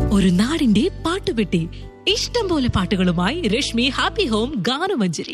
ഒരു നാടിന്റെ പാട്ടുപെട്ടി ഇഷ്ടം പോലെ പാട്ടുകളുമായി രശ്മി ഹാപ്പി ഹോം ഗാനമഞ്ജരി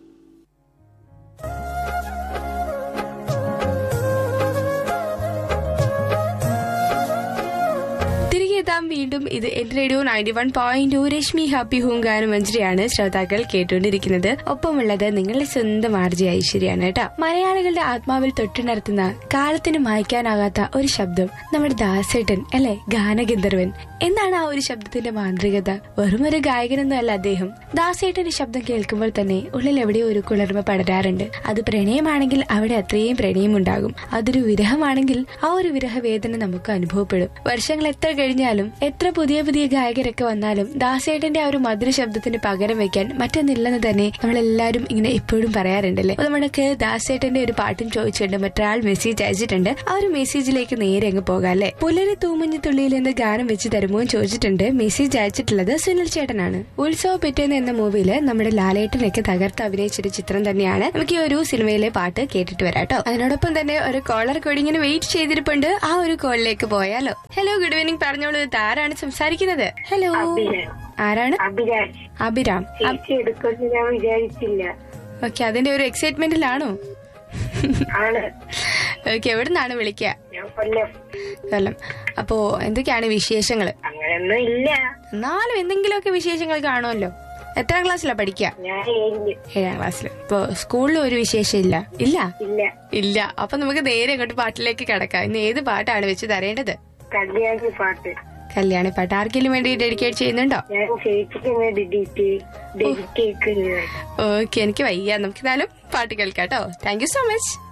തിരികെ എത്താം വീണ്ടും ഇത് എന്റെ radio ninety one point Rashmi happy home ഗാനം മഞ്ജരിയാണ് ശ്രോതാക്കൾ കേട്ടുകൊണ്ടിരിക്കുന്നത് ഒപ്പമുള്ളത് നിങ്ങളുടെ സ്വന്തം ആർജി ഐശ്വര്യാണ് കേട്ടോ മലയാളികളുടെ ആത്മാവിൽ തൊട്ടുണർത്തുന്ന കാലത്തിന് മായ്ക്കാനാകാത്ത ഒരു ശബ്ദം നമ്മുടെ ദാസേട്ടൻ അല്ലെ ഗാനഗന്ധർവൻ എന്താണ് ആ ഒരു ശബ്ദത്തിന്റെ മാന്ത്രികത വെറും ഒരു ഗായകനൊന്നും അല്ല അദ്ദേഹം ദാസേട്ടന്റെ ശബ്ദം കേൾക്കുമ്പോൾ തന്നെ ഉള്ളിൽ എവിടെയോ ഒരു കുളിർമ പടരാറുണ്ട് അത് പ്രണയമാണെങ്കിൽ അവിടെ അത്രയും പ്രണയം ഉണ്ടാകും അതൊരു വിരഹമാണെങ്കിൽ ആ ഒരു വിരഹ വേദന നമുക്ക് അനുഭവപ്പെടും വർഷങ്ങൾ എത്ര കഴിഞ്ഞാലും എത്ര പുതിയ പുതിയ ഗായകരൊക്കെ വന്നാലും ദാസേട്ടന്റെ ആ ഒരു മധുര ശബ്ദത്തിന് പകരം വെക്കാൻ മറ്റൊന്നില്ലെന്ന് തന്നെ നമ്മളെല്ലാരും ഇങ്ങനെ എപ്പോഴും പറയാറുണ്ടല്ലേ അപ്പൊ നമ്മൾക്ക് ദാസേട്ടന്റെ ഒരു പാട്ടും ചോദിച്ചിട്ടുണ്ട് മറ്റൊരാൾ മെസ്സേജ് അയച്ചിട്ടുണ്ട് ആ ഒരു മെസ്സേജിലേക്ക് നേരെ അങ്ങ് പോകാം അല്ലെ പുലരി തൂമഞ്ഞു തുള്ളിയിൽ നിന്ന് ഗാനം വെച്ച് തരുമോ എന്ന് ചോദിച്ചിട്ടുണ്ട് മെസ്സേജ് അയച്ചിട്ടുള്ളത് സുനിൽ ചേട്ടനാണ് ഉത്സവ പിറ്റേന്ന് എന്ന മൂവിയില് നമ്മുടെ ലാലേട്ടനൊക്കെ തകർത്ത് അഭിനയിച്ചൊരു ചിത്രം തന്നെയാണ് നമുക്ക് ഈ ഒരു സിനിമയിലെ പാട്ട് കേട്ടിട്ട് വരാട്ടോ അതിനോടൊപ്പം തന്നെ ഒരു കോളർ കൂടി ഇങ്ങനെ വെയിറ്റ് ചെയ്തിരിപ്പുണ്ട് ആ ഒരു കോളിലേക്ക് പോയാലോ ഹലോ ഗുഡ് ഈവനിങ് പറഞ്ഞോളൂ ഇത് ആരാണ് സംസാരിക്കുന്നത് ഹലോ അഭിരാം. ആരാണ് അഭിരാജ് അഭിരാം ചേച്ചി എടുക്കുമെന്ന് ഞാൻ വിചാരിച്ചില്ല ഓക്കെ അതിന്റെ ഒരു എക്സൈറ്റ്മെന്റിലാണോ ആണ് ഓക്കെ എവിടെ നിന്നാണ് വിളിക്കുക ഞാൻ കൊല്ലം കൊല്ലം അപ്പോ എന്തൊക്കെയാണ് വിശേഷങ്ങൾ അങ്ങനെയൊന്നും ഇല്ല എന്നാലും എന്തെങ്കിലുമൊക്കെ വിശേഷങ്ങൾ കാണുമല്ലോ എത്രാം ക്ലാസ്സിലാ പഠിക്കുക ഞാൻ ഏഴില് ഏഴാം ക്ലാസ്സിൽ ഇപ്പൊ സ്കൂളിൽ ഒരു വിശേഷം ഇല്ല ഇല്ല ഇല്ല ഇല്ല അപ്പൊ നമുക്ക് നേരെ ഇങ്ങോട്ട് പാട്ടിലേക്ക് കിടക്കാം ഇന്ന് ഏത് പാട്ടാണ് വെച്ച് തരേണ്ടത് കല്യാണി പാട്ട് കല്യാണി പാട്ട് ആർക്കെങ്കിലും വേണ്ടി ഡെഡിക്കേറ്റ് ചെയ്യുന്നുണ്ടോ ഞാൻ ചേച്ചിക്ക് ഡെഡിറ്റ് ഡെഡിക്കേറ്റ് ഓക്കെ എനിക്ക് വയ്യ നമുക്ക് എന്നാലും പാട്ട് കേൾക്കാം കേട്ടോ താങ്ക് യു സോ മച്ച്